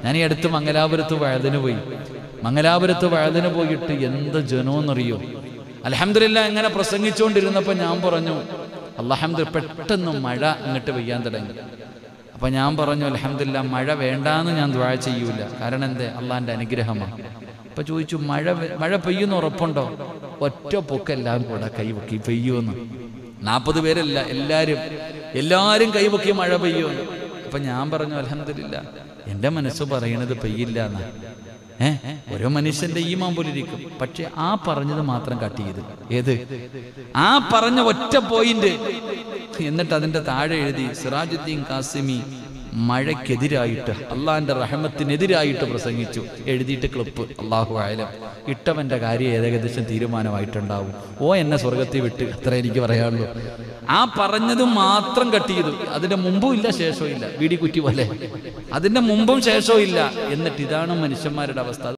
ഞാൻ ഈ അടുത്ത് മംഗലാപുരത്ത് വഴുതിന് പോയി മംഗലാപുരത്ത് വഴുതിന് പോയിട്ട് എന്ത് ജനോന്നറിയോ അലഹമില്ല ഇങ്ങനെ പ്രസംഗിച്ചുകൊണ്ടിരുന്നപ്പോൾ ഞാൻ പറഞ്ഞു അള്ളാഹമ്മദ് പെട്ടെന്ന് മഴ അങ്ങോട്ട് പെയ്യാൻ തുടങ്ങി അപ്പൊ ഞാൻ പറഞ്ഞു അലഹമില്ല മഴ വേണ്ടാന്ന് ഞാൻ ദ്വാഴ ചെയ്യൂല കാരണം എന്തേ അള്ളാന്റെ അനുഗ്രഹമാണ് അപ്പൊ ചോദിച്ചു മഴ വെ- മഴ പെയ്യുന്ന ഉറപ്പുണ്ടോ ഒറ്റ പൊക്കെല്ലാം കൂടെ കൈവക്കി പെയ്യുമെന്ന് നാൽപ്പത് പേരല്ല എല്ലാരും എല്ലാരും കൈവക്കി മഴ പെയ്യുമെന്ന് അപ്പൊ ഞാൻ പറഞ്ഞു അലഹമില്ല എന്റെ മനസ്സ് പറയണത് പെയ്യില്ല എന്നാ ഏ ഓരോ മനുഷ്യന്റെ ഈ മാമ്പൂലിരിക്കും പക്ഷെ ആ പറഞ്ഞത് മാത്രം കട്ട് ചെയ്ത് ഏത് ആ പറഞ്ഞ ഒറ്റ പോയിന്റ് എന്നിട്ട് അതിന്റെ താഴെ എഴുതി സിറാജുദ്ദീൻ കാസിമി മഴയ്ക്കെതിരായിട്ട് അള്ളാന്റെ റഹമത്തിനെതിരായിട്ട് പ്രസംഗിച്ചു എഴുതിയിട്ട് ക്ലിപ്പ് അള്ളാഹു ആയാലും ഇട്ടവന്റെ കാര്യം ഏകദേശം തീരുമാനമായിട്ടുണ്ടാവും ഓ എന്നെ സ്വർഗത്തിൽ വിട്ട് അത്ര എനിക്ക് പറയാനുള്ളൂ ആ പറഞ്ഞത് മാത്രം കട്ട് ചെയ്തു അതിന്റെ മുമ്പും ഇല്ല ശേഷവും ഇല്ല വീടി കുറ്റി പോലെ അതിന്റെ മുമ്പും ശേഷവും ഇല്ല എന്നിട്ട് ഇതാണ് മനുഷ്യന്മാരുടെ അവസ്ഥ